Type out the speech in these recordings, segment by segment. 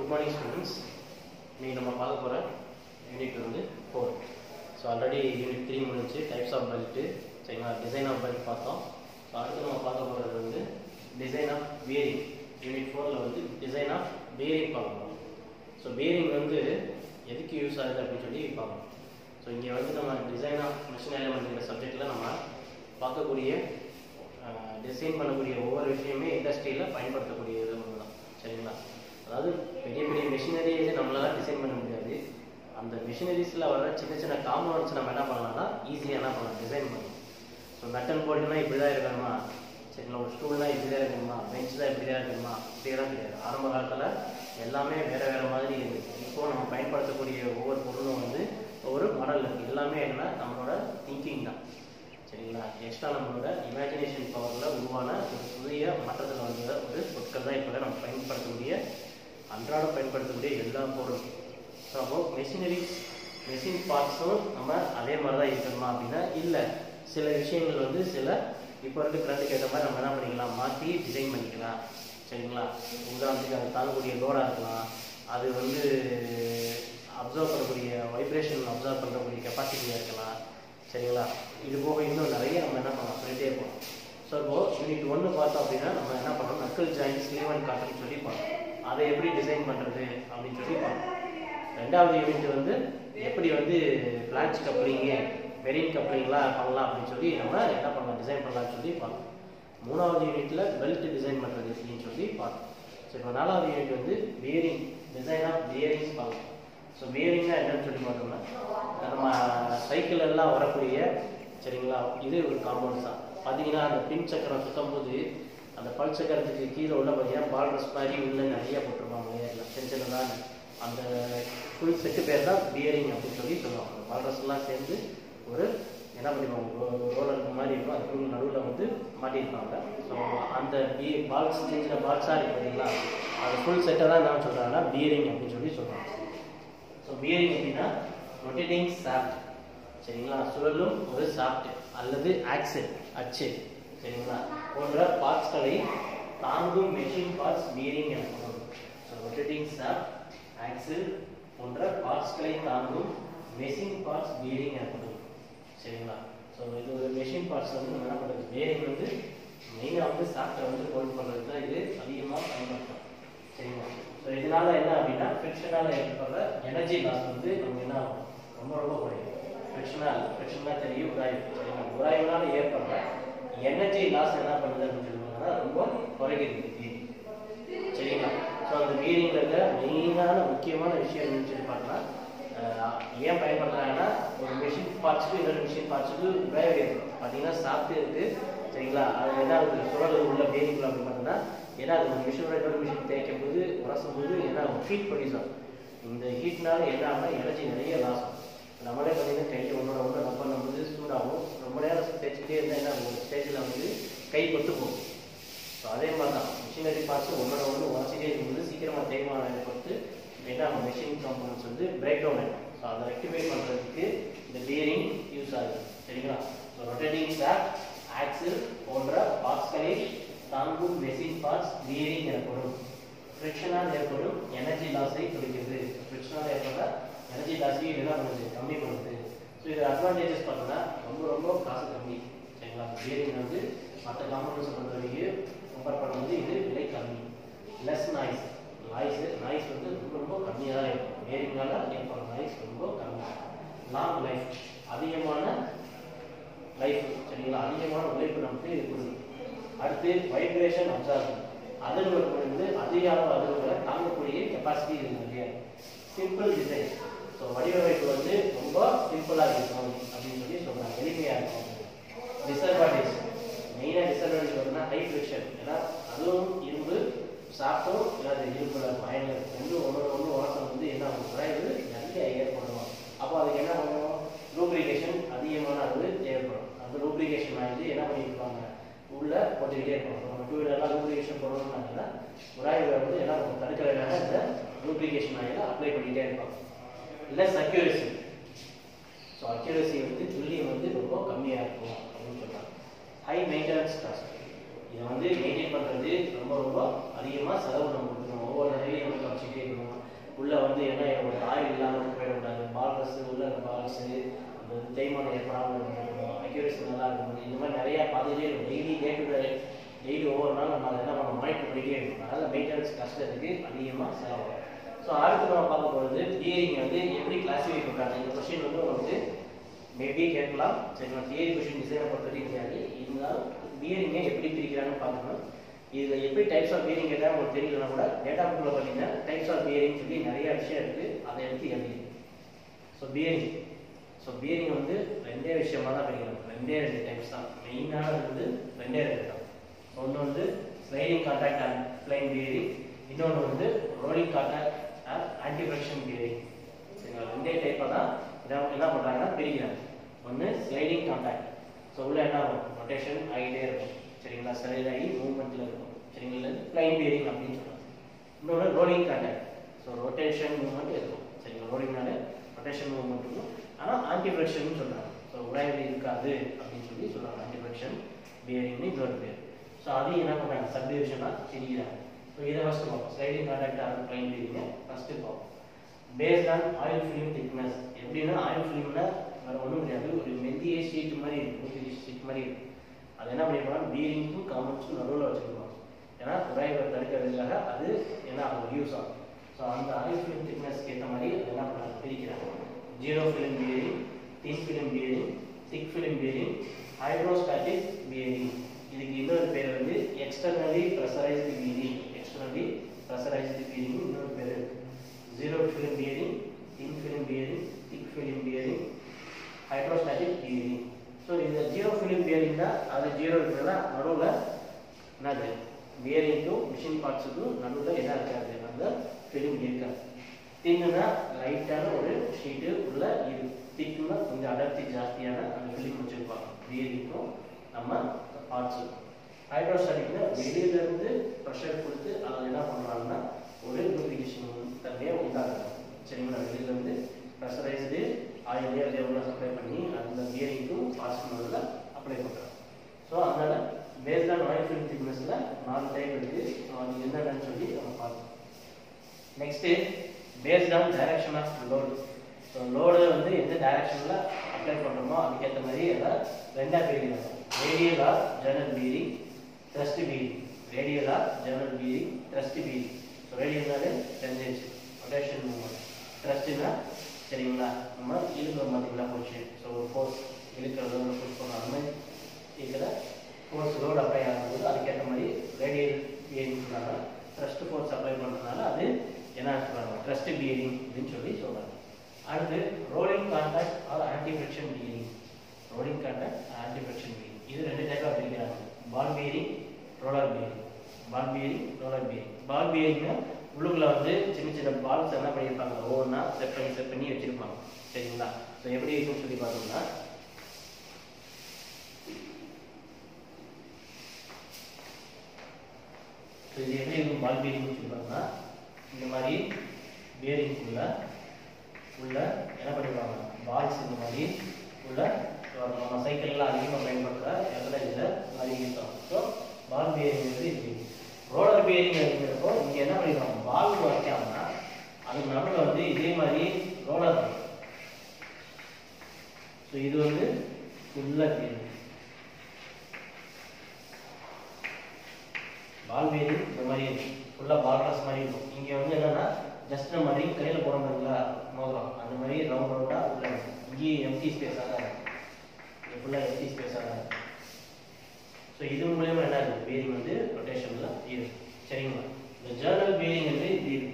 Good morning students இன்னைக்கு நம்ம பார்க்க போகிற யூனிட் வந்து four so already unit three முடிஞ்சு டைப்ஸ் ஆஃப் பெல்ட்டு சரிங்களா டிசைன் ஆஃப் பெல்ட் பார்த்தோம் ஸோ அடுத்து நம்ம பார்க்க போகிறது வந்து டிசைன் ஆஃப் பியரிங் யூனிட் ஃபோரில் வந்து டிசைன் ஆஃப் பியரிங் பார்க்கணும் ஸோ பியரிங் வந்து எதுக்கு யூஸ் ஆகுது அப்படின்னு சொல்லி பார்க்கணும் ஸோ இங்கே வந்து நம்ம டிசைன் ஆஃப் மிஷின் எலமெண்ட்ங்கிற சப்ஜெக்டில் நம்ம பார்க்கக்கூடிய டிசைன் பண்ணக்கூடிய ஒவ்வொரு விஷயமே இண்டஸ்ட்ரியில் பயன்படுத்தக்கூடியது ஒன்று தான் சரிங்களா அதாவது பெரிய பெரிய மிஷினரிஸை நம்மளால டிசைன் பண்ண முடியாது அந்த மிஷினரிஸில் வர சின்ன சின்ன காம்பவுண்ட்ஸ் நம்ம என்ன பண்ணலாம்னா ஈஸியாக என்ன பண்ணலாம் டிசைன் பண்ணலாம் ஸோ மெட்டன் போல்ட்னா இப்படி தான் இருக்கணுமா சரிங்களா ஒரு ஸ்டூல்னா இப்படி தான் இருக்கணுமா பெஞ்ச் தான் இப்படி தான் இருக்கணுமா இப்படியெல்லாம் கிடையாது ஆரம்ப காலத்தில் எல்லாமே வேறு வேறு மாதிரி இருக்குது இப்போ நம்ம பயன்படுத்தக்கூடிய ஒவ்வொரு பொருளும் வந்து ஒவ்வொரு மாடல் இருக்குது எல்லாமே என்ன நம்மளோட திங்கிங் தான் சரிங்களா எக்ஸ்ட்ரா நம்மளோட இமேஜினேஷன் பவரில் உருவான ஒரு புதிய மாற்றத்தில் வந்த ஒரு பொருட்கள் தான் இப்போ நம்ம பயன்படுத்தக்கூடிய அன்றாடம் பயன்படுத்தக்கூடிய எல்லா பொருளும் ஸோ அப்போ மெஷினரிஸ் மெஷின் பார்ட்ஸும் நம்ம அதே மாதிரி தான் இருக்கணுமா அப்படின்னா இல்லை சில விஷயங்கள் வந்து சில இப்போ இருக்க ட்ரெண்டுக்கு ஏற்ற மாதிரி நம்ம என்ன பண்ணிக்கலாம் மாற்றி டிசைன் பண்ணிக்கலாம் சரிங்களா உதாரணத்துக்கு அது தாங்கக்கூடிய லோடாக இருக்கலாம் அது வந்து அப்சர்வ் பண்ணக்கூடிய வைப்ரேஷன் அப்சர்வ் பண்ணக்கூடிய கெப்பாசிட்டியாக இருக்கலாம் சரிங்களா இது போக இன்னும் நிறைய நம்ம என்ன பண்ணலாம் சொல்லிட்டே போகலாம் ஸோ இப்போ யூனிட் ஒன்று பார்த்தோம் அப்படின்னா நம்ம என்ன பண்ணோம் நக்கல் ஜாயின் ஸ்லீவ் அண்ட் காட்டன் சொல்லி பார்த்தோம் அதை எப்படி டிசைன் பண்ணுறது அப்படின்னு சொல்லி பார்த்தோம் ரெண்டாவது யூனிட் வந்து எப்படி வந்து பிளான்ச் கப்ளிங்கு மெரின் கப்ளிங்லாம் பண்ணலாம் அப்படின்னு சொல்லி நம்ம என்ன பண்ணலாம் டிசைன் பண்ணலாம்னு சொல்லி பார்த்தோம் மூணாவது யூனிட்ல பெல்ட் டிசைன் பண்ணுறது அப்படின்னு சொல்லி பார்த்தோம் ஸோ இப்போ நாலாவது யூனிட் வந்து பியரிங் டிசைன் ஆஃப் பியரிங்ஸ் பார்க்கலாம் ஸோ பியரிங்னா என்னன்னு சொல்லி பார்த்தோம்னா நம்ம சைக்கிள் எல்லாம் வரக்கூடிய சரிங்களா இது ஒரு காம்பவுண்ட் தான் பார்த்தீங்கன்னா அந்த பின் சக்கரம் சுத்தம் போது அந்த பல் சக்கரத்துக்கு கீழே உள்ள பார்த்தீங்கன்னா பால்ரஸ் மாதிரி உள்ள நிறைய போட்டிருப்பாங்க எல்லாம் சின்ன சின்னதாக அந்த ஃபுல் செட்டு பேர் தான் பியரிங் அப்படின்னு சொல்லி சொல்லுவாங்க அந்த பால்ரஸ்லாம் சேர்ந்து ஒரு என்ன பண்ணிப்பாங்க ரோலர் மாதிரி இருக்கும் அதுக்கு நடுவில் வந்து மாட்டியிருப்பாங்க ஸோ அந்த பி பால்ஸ் சின்ன சின்ன பால்ஸாக இருக்கு பார்த்தீங்களா அது ஃபுல் செட்டை தான் என்ன சொல்கிறாங்கன்னா பியரிங் அப்படின்னு சொல்லி சொல்கிறாங்க ஸோ பியரிங் அப்படின்னா ரொட்டேட்டிங் சாஃப்ட் சரிங்களா சுழலும் ஒரு சாஃப்ட் அல்லது ஆக்சல் அச்சு சரிங்களா போன்ற பார்ட்ஸ்களை தாங்கும் மெஷின் பார்ட்ஸ் பியரிங் எனப்படும் ஸோ ரொட்டேட்டிங் சாஃப்ட் ஆக்சல் போன்ற பார்ட்ஸ்களை தாங்கும் மெஷின் பார்ட்ஸ் பியரிங் எனப்படும் சரிங்களா ஸோ இது ஒரு மெஷின் பார்ட்ஸ் வந்து நம்ம என்ன பண்ணுறது பியரிங் வந்து மெயினாக வந்து சாஃப்ட்டை வந்து ஹோல்ட் பண்ணுறது தான் இது அதிகமாக பயன்படுத்தும் சரிங்களா ஸோ இதனால என்ன அப்படின்னா ஃபிக்ஷனால் ஏற்படுற எனர்ஜி லாஸ் வந்து நமக்கு என்ன ஆகும் ரொம்ப ரொம்ப குறையும் ஃபிக்ஷனால் ஃபிக்ஷனாக தெரியும் உராய்வு சரிங்களா உராய்வுனால ஏற்படுற எனர்ஜி லாஸ் என்ன பண்ணுது அப்படின்னு சொல்லுவாங்கன்னா ரொம்ப குறைகிறது சரிங்களா ஸோ அந்த வீரிங்கிறத மெயினான முக்கியமான விஷயம் என்னன்னு சொல்லி பார்த்தோம்னா ஏன் பயன்படுத்துறாங்கன்னா ஒரு மிஷின் பார்ட்ஸுக்கு இன்னொரு மிஷின் பார்ட்ஸுக்கு உராய்வு ஏற்படும் பார்த்தீங்கன்னா சாப்பிட்டு இருக்கு சரிங்களா அது என்ன ஆகுது சுழல் உள்ள பேரிக்குள்ள அப்படின்னு பார்த்தோம்னா ஏன்னா அது ஒரு மிஷினோட இன்னொரு மிஷின் தேய்க்கும் போது உரசும் போது என்ன ஹீட் ப்ரொடியூஸ் ஆகும் இந்த ஹீட்னால என்ன ஆகும்னா எனர்ஜி நிறைய லாஸ் ஆகும் நம்மளே பார்த்தீங்கன்னா கையை ஒன்றோட ஒன்று ரப் பண்ணும்போது சூடாகும் ரொம்ப நேரம் தேய்ச்சிட்டே இருந்தால் என்ன ஒரு ஸ்டேஜில் வந்து கை கொட்டு போகும் ஸோ அதே மாதிரி தான் மிஷினரி பார்ட்ஸ் ஒன்றோட ஒன்று உடச்சிட்டே இருக்கும்போது சீக்கிரமாக தேய்மானம் ஏற்பட்டு என்ன மிஷின் காம்பனன்ஸ் வந்து பிரேக் டவுன் ஆகிடும் ஸோ அதை ரெக்டிஃபை பண்ணுறதுக்கு இந்த பியரிங் யூஸ் ஆகுது சரிங்களா ஸோ ரொட்டேட்டிங் சாப் ஆக்சில் போன்ற பார்ட்ஸ்களை தாங்கும் மெஷின் பார்ட்ஸ் பியரிங் எனப்படும் ஃப்ரிக்ஷனால் ஏற்படும் எனர்ஜி லாஸை குறைக்கிறது ஃப்ரிக்ஷனால் ஏற்பட எனர்ஜி லாஸையும் என்ன பண்ணுது கம்மி பண்ணுது ஸோ இது அட்வான்டேஜஸ் பார்த்தோன்னா ரொம்ப ரொம்ப காசு கம்மி சரிங்களா பியரிங் வந்து மற்ற காம்பனன்ஸ் பண்ணுறதுக்கு கம்பேர் பண்ணும்போது இது விலை கம்மி லெஸ் நாய்ஸ் நாய்ஸ் நாய்ஸ் வந்து ரொம்ப ரொம்ப கம்மியாக தான் இருக்கும் பியரிங்னால ஏற்படுற நாய்ஸ் ரொம்ப கம்மி லாங் லைஃப் அதிகமான லைஃப் சரிங்களா அதிகமான உழைப்பு நமக்கு கொடுக்கும் அடுத்து வைப்ரேஷன் அப்சார்பன் அதிர்வுகள் வந்து அதிக அளவு அதிர்வுகளை தாங்கக்கூடிய கெப்பாசிட்டி இருக்கு இல்லையா சிம்பிள் டிசைன் ஸோ வடிவமைப்பு வந்து ரொம்ப சிம்பிளாக இருக்கும் அப்படின்னு சொல்லி சொல்கிறாங்க எளிமையாக இருக்கும் டிஸ்அட்வான்டேஜ் மெயினாக டிஸ்அட்வான்டேஜ் பார்த்தீங்கன்னா ஹை ஃப்ரிக்ஷன் ஏன்னா அதுவும் இரும்பு சாப்பிட்டும் இல்லாத இரும்புல பயணம் ரெண்டும் ஒன்றோட ஒன்று உரசம் வந்து என்ன ஆகும் குறைவு நிறைய ஏற்படும் அப்போ அதுக்கு என்ன பண்ணுவோம் லூப்ரிகேஷன் அதிகமான அளவு தேவைப்படும் அந்த லூப்ரிகேஷன் ஆகிட்டு என்ன பண்ணியிருப்பாங்க உள்ள போட்டுக்கிட்டே இருப்பாங்க நம்ம டூ வீலர்லாம் லூப்ரிகேஷன் போடணும்னாங்கன்னா உராய்வு வந்து என்ன பண்ணும் தடுக்கிறதுக்காக இந்த லூப்ரிகேஷன் ஆயில் அப்ளை பண்ணிக்கிட்டே இருப்பாங்க இல்லை சக்யூரசி ஸோ அக்யூரசி வந்து துல்லியம் வந்து ரொம்ப கம்மியாக இருக்கும் அப்படின்னு சொல்கிறாங்க ஹை மெயின்டெனன்ஸ் காஸ்ட் இதை வந்து மெயின்டைன் பண்ணுறது ரொம்ப ரொம்ப ரொம்ப அதிகமாக செலவு நம்ம கொடுக்கணும் ஒவ்வொரு தடவையும் நம்ம வச்சுட்டே இருக்கணும் உள்ள வந்து என்ன ஒரு ஆயில் இல்லாமல் போயிடக்கூடாது பால் ட்ரெஸ் உள்ள பால்ஸு அந்த தேய்மானம் ஏற்படாமல் இருக்கணும் அக்யூரேசி நல்லா இருக்கணும் இந்த மாதிரி நிறையா பார்த்துட்டே இருக்கும் daily day to day daily ஒவ்வொரு நாள் நம்ம அதை என்ன பண்ணணும் மானிட்டர் பண்ணிட்டே இருக்கணும் அதனால் மெயின்டெனன்ஸ் கஷ்டத்துக்கு அதிகமாக செலவாகும் ஸோ அடுத்து நம்ம பார்க்க போகிறது பியரிங் வந்து எப்படி கிளாஸிஃபை பண்ணுறாங்க இந்த கொஸ்டின் வந்து உங்களுக்கு மேபி கேட்கலாம் சரி நான் தியரி கொஸ்டின் டிசைனை பொறுத்த வரைக்கும் தெரியாது இருந்தாலும் பியரிங்கை எப்படி பிரிக்கிறாங்கன்னு பார்க்கணும் இதில் எப்படி டைப்ஸ் ஆஃப் பியரிங் கேட்டால் உங்களுக்கு தெரியலனா கூட டேட்டா புக்கில் பார்த்தீங்கன்னா டைப்ஸ் ஆஃப் பியரிங் சொல்லி நிறைய விஷயம் இருக்குது அதை எடுத்து எழுதி ஸோ பியரிங் ஸோ பியரிங் வந்து ரெண்டே விஷயமா தான் பிரிக்கணும் ரெண்டே ரெண்டு டைப்ஸ் தான் மெயினானது வந்து ரெண்டே ரெண்டு தான் ஒன்று வந்து sliding contact and plain bearing இன்னொன்று வந்து rolling contact and anti friction bearing சரிங்களா ரெண்டே டைப்பாக தான் இதை என்ன பண்ணுறாங்கன்னா பிரிக்கிறாங்க ஒன்று ஸ்லைடிங் கான்டாக்ட் ஸோ உள்ள என்ன ஆகும் ரொட்டேஷன் ஆகிட்டே இருக்கும் சரிங்களா ஸ்லைட் ஆகி மூவ்மெண்ட்டில் இருக்கும் சரிங்களா பிளைன் பியரிங் அப்படின்னு சொல்கிறாங்க இன்னொன்று rolling contact so rotation movement இருக்கும் சரிங்களா ரோலிங்னால ரொட்டேஷன் மூவ்மெண்ட் இருக்கும் ஆனால் ஆன்டி ஃப்ரிக்ஷன் சொல்கிறாங்க ஸோ உராய்வு இருக்காது அப்படின்னு சொல்லி சொல்கிறாங்க ஆன்டி ஃப்ரிக்ஷன் பியரிங்னு இன்னொரு பேர் ஸோ அதையும் என்ன பண்ணுறாங்க சப்டிவிஷனாக பிரிக்கிறாங்க ஸோ இதை ஃபஸ்ட்டு பார்ப்போம் ஸ்லைடிங் கான்டாக்ட் ஆர் பிளைன் பியரிங்கை ஃபஸ்ட்டு பார்ப்போம் based on oil film thickness எப்படின்னா ஆயில் ஃபிலிம்னா வேற ஒன்றும் கிடையாது ஒரு மெல்லிய ஷீட் மாதிரி இருக்கும் ஷீட் மாதிரி இருக்கும் அது என்ன பண்ணிருப்பாங்க பீரிங்க்கும் காமன்ஸும் நடுவில் வச்சுருப்பாங்க ஏன்னா உராய்வை தடுக்கிறதுக்காக அது என்ன ஆகும் யூஸ் ஆகும் ஸோ அந்த ஆயில் ஃபிலிம் திக்னஸ்க்கு ஏற்ற மாதிரி அது என்ன பண்ணுறாங்க பிரிக்கிறாங்க zero film bearing thin film bearing thick film bearing hydrostatic bearing இதுக்கு இன்னொரு பேர் வந்து externally pressurised bearing externally pressurised bearing இன்னொரு பேர் இருக்கு zero film bearing, thin film bearing, thick film bearing, hydrostatic bearing. So இந்த ஜீரோ ஃபிலிம் பியரிங் தான் அது ஜீரோ இருக்கிறதா நடுவில் என்னது பியரிங்க்கும் மிஷின் பார்ட்ஸுக்கும் நடுவில் என்ன இருக்காது அந்த ஃபிலிம் இருக்காது தின்னுனா லைட்டான ஒரு ஷீட்டு உள்ள இது திக்குன்னா கொஞ்சம் அடர்த்தி ஜாஸ்தியான அந்த ஃபிலிம் வச்சுருப்பாங்க பியரிங்க்கும் நம்ம பார்ட்ஸுக்கும் ஹைட்ரோஸ்டாட்டிக்னா வெளியிலேருந்து ப்ரெஷர் கொடுத்து அதில் என்ன பண்ணுறாங்கன்னா ஒரு லூப்ளிகேஷன் தன்மையை உண்டாக்குறாங்க சரிங்களா வெளியிலேருந்து ப்ரெஷரைஸ்டு ஆயில் ஏர் லெவலில் சப்ளை பண்ணி அந்த பியரிங்க்கும் பாசிட்டிவ் லெவலில் அப்ளை பண்ணுறாங்க ஸோ அதனால் பேஸ்ட் ஆன் ஆயில் ஃபிலிம் திக்னஸில் நாலு டைப் இருக்குது ஸோ அது என்னென்னு சொல்லி நம்ம பார்ப்போம் next based on direction of load so load வந்து எந்த டைரக்ஷனில் அப்ளை பண்ணுறோமோ அதுக்கேற்ற மாதிரி அதை ரெண்டாக பிரிக்கிறாங்க radial or general bearing thrust bearing radial or general bearing thrust bearing so ரேடியல்னாலே டென்டென்சி ரொட்டேஷன் மூவ்மெண்ட் த்ரஸ்ட்னா சரிங்களா நம்ம இழுக்கிறோம் பார்த்தீங்களா போச்சு ஸோ ஒரு ஃபோர்ஸ் இழுக்கிறதோ இல்லை புஷ் பண்ணுறோம் அந்த மாதிரி இதில் ஃபோர்ஸ் லோடு அப்ளை ஆகும்போது அதுக்கேற்ற மாதிரி ரேடியல் பியரிங் சொல்கிறாங்க த்ரஸ்ட் ஃபோர்ஸ் அப்ளை பண்ணுறதுனால அது என்ன சொல்கிறாங்க த்ரஸ்ட் பியரிங் அப்படின்னு சொல்லி சொல்கிறாங்க அடுத்து rolling contact or anti friction bearing rolling contact anti friction bearing இது ரெண்டு டைப்பாக பிரிக்கிறாங்க ball bearing roller bearing ball bearing roller bearing ball பியரிங்னா உள்ளுக்குள்ள வந்து சின்ன சின்ன பால்ஸ் என்ன பண்ணியிருப்பாங்க ஒவ்வொன்றா செட் பண்ணி செட் பண்ணி வச்சிருப்பாங்க சரிங்களா ஸோ எப்படி இருக்குன்னு சொல்லி பார்த்தோம்னா ஸோ இது எப்படி இருக்கும் பால் பியரிங்னு சொல்லி பார்த்தோம்னா இந்த மாதிரி பியரிங்குள்ள உள்ள என்ன பண்ணிருப்பாங்க பால்ஸ் இந்த மாதிரி உள்ள நம்ம சைக்கிள்லாம் அதிகமாக பயன்படுத்துகிற இடத்துல இதில் மாதிரி இருக்கும் ஸோ பால் பியரிங் வந்து இது ரோலர் பியரிங் அப்படிங்கிறப்போ இங்கே என்ன பண்ணிருக்காங்க பால் வைக்காம அதுக்கு நடுவில் வந்து இதே மாதிரி ரோலர் ஸோ இது வந்து ஃபுல்லாக பியரிங் பால் பியரிங் இந்த மாதிரி ஃபுல்லாக பால் ட்ரெஸ் மாதிரி இருக்கும் இங்கே வந்து என்னன்னா ஜஸ்ட் நம்ம ரிங் கையில் போகிறோம்ல மோதிரம் அந்த மாதிரி ரவுண்ட் ரவுண்டாக உள்ள இருக்கும் இங்கேயும் எம்டி ஸ்பேஸாக தான் இருக்கும் இது ஃபுல்லாக எம்டி ஸ்பேஸாக தான் இருக்கும் ஸோ இது மூலயமா என்ன இருக்குது பியரிங் வந்து ரொட்டேஷனில் இருக்கு சரிங்களா இந்த ஜேர்னல் பியரிங் வந்து இது இருக்கு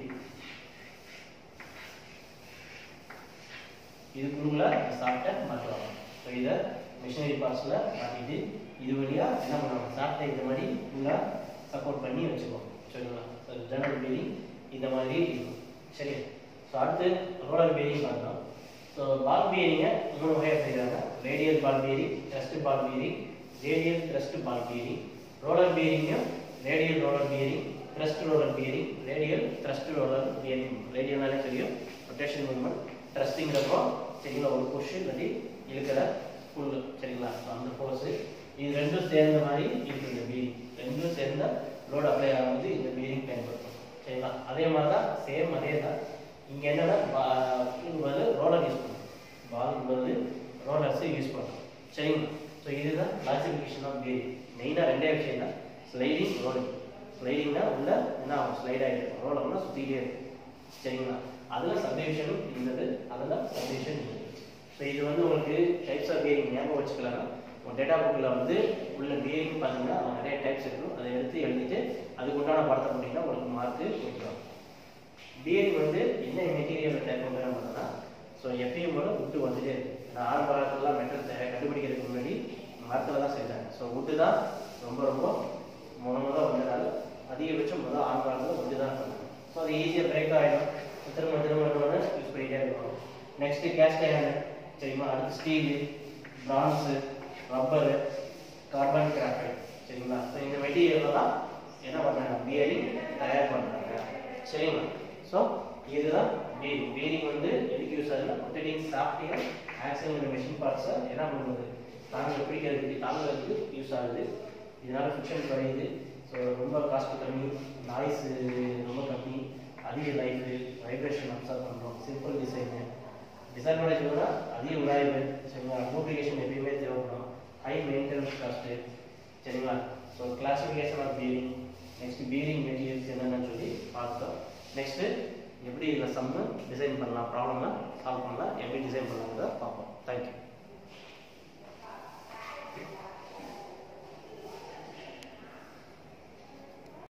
இதுக்குள்ள சாப்பிட்ட மாட்டுவாங்க ஸோ இதை மிஷினரி பார்ட்ஸில் மாட்டிட்டு இது வழியாக என்ன பண்ணுவாங்க சாப்பிட்ட இந்த மாதிரி ஃபுல்லாக சப்போர்ட் பண்ணி வச்சுக்குவோம் சரிங்களா ஸோ ஜேர்னல் பியரிங் இந்த மாதிரி இருக்கும் சரி ஸோ அடுத்து ரோலர் பியரிங் பார்க்கலாம் ஸோ பால் பியரிங்கை மூணு வகையாக செய்கிறாங்க radial ball bearing thrust ball bearing radial thrust ball bearing roller பியரிங்கும் radial roller bearing thrust roller bearing radial thrust roller bearing ரேடியல்னாலே தெரியும் ரொட்டேஷன் மூவ்மெண்ட் த்ரஸ்டிங்கிறப்போ சரிங்களா ஒரு புஷ் இல்லாட்டி இழுக்கிற புல் சரிங்களா ஸோ அந்த ஃபோர்ஸு இது ரெண்டும் சேர்ந்த மாதிரி இருக்குது இந்த பியரிங் ரெண்டும் சேர்ந்த லோடு அப்ளை ஆகும்போது இந்த பீரிங் பயன்படுத்தும் சரிங்களா அதே மாதிரி தான் சேம் அதே தான் இங்கே என்னன்னா பாலுக்கு பதில் ரோலர் யூஸ் பண்ணும் பாலுக்கு பதில் ரோலர்ஸை யூஸ் பண்ணும் சரிங்களா ஸோ இதுதான் கிளாசிஃபிகேஷன் ஆஃப் பீரிங் மெயினாக ரெண்டே விஷயம் தான் ஸ்லைடிங் ரோலிங் ஸ்லைடிங்னா உள்ள என்ன ஆகும் ஸ்லைட் ஆகிருக்கும் ரோலர்னா சுற்றிக்கிட்டே இருக்கும் சரிங்களா அதில் சப்டிவிஷனும் இருந்தது அதில் சப்டிவிஷன் இருந்தது ஸோ இது வந்து உங்களுக்கு டைப்ஸ் ஆஃப் பியரிங் ஞாபகம் வச்சுக்கலாம்னா உங்கள் டேட்டா புக்கில் வந்து உள்ள பியரிங் பார்த்தீங்கன்னா அவங்க நிறைய டைப்ஸ் இருக்கும் அதை எடுத்து எழுதிட்டு அதுக்கு உண்டான படத்தை போட்டிங்கன்னா உங்களுக்கு மார்க்கு கொடுத்துருவாங்க பியரிங் வந்து என்ன மெட்டீரியல் டைப் பண்ணுறேன் பார்த்தோன்னா ஸோ எப்பயும்போல உட்டு வந்துட்டே இருக்கு நான் ஆரம்ப காலத்துலலாம் மெட்டல் கண்டுபிடிக்கிறதுக்கு முன்னாடி மரத்தில் தான் செஞ்சாங்க ஸோ உட்டு தான் ரொம்ப ரொம்ப முத முத வந்ததால அதிகபட்சம் முதல் ஆரம்ப காலத்தில் உட்டு தான் பண்ணாங்க ஸோ அது ஈஸியாக பிரேக் ஆகிடும் திரும்ப திரும்ப திரும்ப யூஸ் பண்ணிகிட்டே இருக்கணும் நெக்ஸ்ட்டு கேஸ்ட் அயர்னு சரிங்களா அடுத்து steel bronze rubber carbon graphite சரிங்களா ஸோ இந்த மெட்டீரியல் தான் என்ன பண்ணாங்க பியரிங் தயார் பண்ணுறாங்க சரிங்களா ஸோ இதுதான் பீரிங் பீரிங் வந்து எதுக்கு யூஸ் ஆகுதுன்னா ரொட்டேட்டிங் சாஃப்ட்வேர் ஆக்சிடென்ட் மெஷின் பார்ட்ஸை என்ன பண்ணுறது தாங்க பிடிக்கிறதுக்கு தாங்கிறதுக்கு யூஸ் ஆகுது இதனால ஃபிக்ஷன் குறையுது ஸோ ரொம்ப காஸ்ட் கம்மி நாய்ஸ் ரொம்ப கம்மி அதிக லைஃப் வைப்ரேஷன் அப்சர்வ் பண்ணுறோம் சிம்பிள் டிசைனு டிசைன் நாலேஜ் விட அதிக உராய்வு சரிங்களா லூப்ளிகேஷன் எப்பயுமே தேவைப்படும் ஹை மெயின்டெனன்ஸ் காஸ்ட்டு சரிங்களா so classification of bearing next bearing materials என்னென்னு சொல்லி பார்த்தோம் நெக்ஸ்ட்டு எப்படி இதில் சம்மு டிசைன் பண்ணலாம் ப்ராப்ளம்லாம் சால்வ் பண்ணலாம் எப்படி டிசைன் பண்ணலாங்கிறத பார்ப்போம் தேங்க்யூ